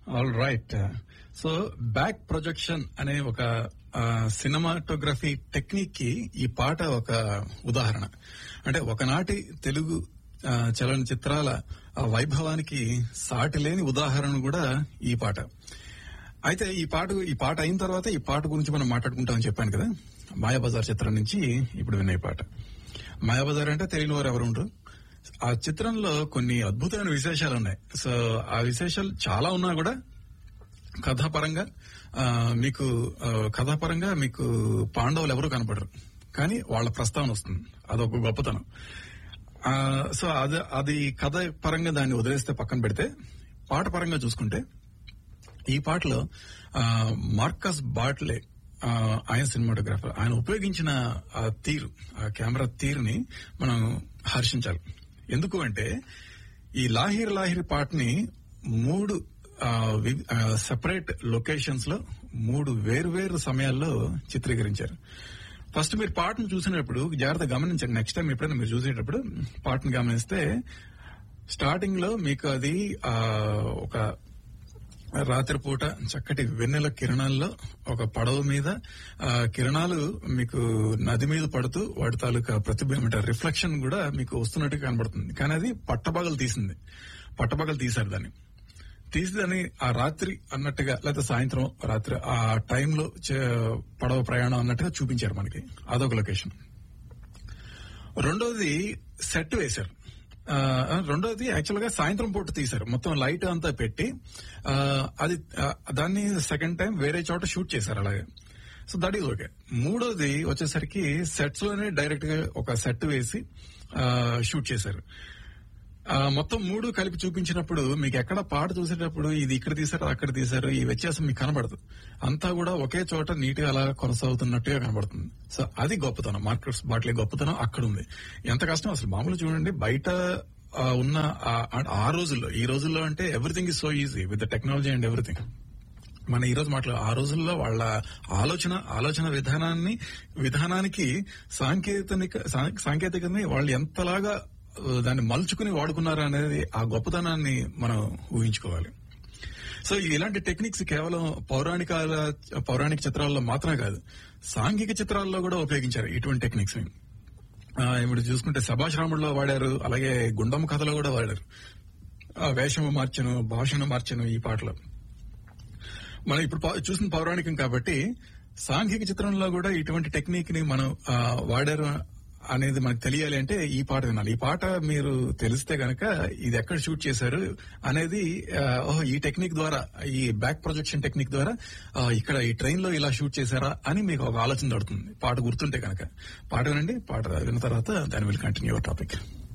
all right so back projection అనే ఒక cinematography technique కి ఈ పాట ఒక ఉదాహరణ అంటే ఒకనాటి తెలుగు ఆ, చలనచిత్రాల ఆ వైభవానికి సాటి లేని ఉదాహరణ కూడా ఈ పాట అయితే ఈ పాట ఈ పాట అయిన తర్వాత ఈ పాట గురించి మనం మాట్లాడుకుంటామని చెప్పాను కదా మాయాబజార్ చిత్రం నుంచి ఇప్పుడు వినే పాట మాయాబజార్ అంటే తెలియని వారు ఎవరు ఉండరు ఆ చిత్రంలో కొన్ని అద్భుతమైన విశేషాలు ఉన్నాయి సో ఆ విశేషాలు చాలా ఉన్నా కూడా కథాపరంగా ఆ, మీకు ఆ, కథాపరంగా మీకు పాండవులు ఎవరు కనపడరు కానీ వాళ్ళ ప్రస్తావన వస్తుంది అదొక గొప్పతనం ఆ, సో అది అది కథ పరంగా దాన్ని వదిలేస్తే పక్కన పెడితే పాట పరంగా చూసుకుంటే ఈ పాటలో ఆ, మార్కస్ బాట్లే ఆ, ఆయన సినిమాటోగ్రాఫర్ ఆయన ఉపయోగించిన ఆ తీరు ఆ కెమెరా తీరుని మనం హర్షించాలి ఎందుకు అంటే ఈ లాహిర్ లాహిర్ పాటని మూడు సెపరేట్ లొకేషన్స్ లో మూడు వేరు వేరు సమయాల్లో చిత్రీకరించారు ఫస్ట్ మీరు పాటను చూసినప్పుడు జాగ్రత్త గమనించండి నెక్స్ట్ టైం ఎప్పుడైనా మీరు చూసేటప్పుడు పాటను గమనిస్తే స్టార్టింగ్ లో మీకు అది ఆ, ఒక రాత్రిపూట చక్కటి వెన్నెల కిరణాల్లో ఒక పడవ మీద ఆ కిరణాలు మీకు నది మీద పడుతూ వాటి తాలూకా ప్రతిబింబ రిఫ్లెక్షన్ కూడా మీకు వస్తున్నట్టుగా కనబడుతుంది కానీ అది పట్టపగలు తీసింది పట్టపగలు తీశారు దాన్ని తీసి దాన్ని ఆ రాత్రి అన్నట్టుగా లేకపోతే సాయంత్రం రాత్రి ఆ టైంలో పడవ ప్రయాణం అన్నట్టుగా చూపించారు మనకి అదొక లొకేషన్ రెండోది సెట్ వేశారు ఆ, రెండోది యాక్చువల్ గా సాయంత్రం పూట తీశారు మొత్తం లైట్ అంతా పెట్టి ఆ, అది ఆ, దాన్ని సెకండ్ టైం వేరే చోట షూట్ చేశారు అలాగే సో దట్ ఈజ్ ఓకే మూడోది వచ్చేసరికి సెట్స్ లోనే డైరెక్ట్ గా ఒక సెట్ వేసి ఆ, షూట్ చేశారు ఆ, మొత్తం మూడు కలిపి చూపించినప్పుడు మీకు ఎక్కడ పాట చూసేటప్పుడు ఇది ఇక్కడ తీశారు అక్కడ తీశారు ఈ వ్యత్యాసం మీకు కనబడదు అంతా కూడా ఒకే చోట నీట్ గా అలా కొనసాగుతున్నట్టుగా కనబడుతుంది సో అది గొప్పతనం మార్కెట్స్ బాట్లే గొప్పతనం అక్కడ ఉంది ఎంత కష్టం అసలు మామూలు చూడండి బయట ఆ, ఉన్న ఆ- ఆ రోజుల్లో ఈ రోజుల్లో అంటే everything is so easy with the technology and everything మన ఈ రోజు మాట్లాడు ఆ రోజుల్లో వాళ్ళ ఆలోచన ఆలోచన విధానాన్ని విధానానికి సాంకేతిక సా- సాంకేతికతని వాళ్ళు ఎంతలాగా ఆ, దాన్ని మలుచుకుని వాడుకున్నారు అనేది ఆ గొప్పతనాన్ని మనం ఊహించుకోవాలి సో ఇలాంటి టెక్నిక్స్ కేవలం పౌరాణిక పౌరాణిక చిత్రాల్లో మాత్రమే కాదు సాంఘిక చిత్రాల్లో కూడా ఉపయోగించారు ఇటువంటి టెక్నిక్స్ ని ఆ, ఇప్పుడు చూసుకుంటే సభాష్ రాముడిలో వాడారు అలాగే గుండమ్మ కథలో కూడా వాడారు ఆ వేషము మార్చను భాషను మార్చను ఈ పాటలో మనం ఇప్పుడు పౌ- చూసిన పౌరాణికం కాబట్టి సాంఘిక చిత్రంలో కూడా ఇటువంటి టెక్నిక్ ని మనం ఆ, వాడారు అనేది మనకు తెలియాలి అంటే ఈ పాట వినాలి ఈ పాట మీరు తెలిస్తే గనక ఇది ఎక్కడ షూట్ చేశారు అనేది ఆ, ఓహో ఈ టెక్నిక్ ద్వారా ఈ బ్యాక్ ప్రొజెక్షన్ టెక్నిక్ ద్వారా ఆ, ఇక్కడ ఈ ట్రైన్ లో ఇలా షూట్ చేశారా అని మీకు ఒక ఆలోచన దొరుకుతుంది పాట గుర్తుంటే కనుక పాట వినండి పాట విన్న తర్వాత దాని విల్ కంటిన్యూ టాపిక్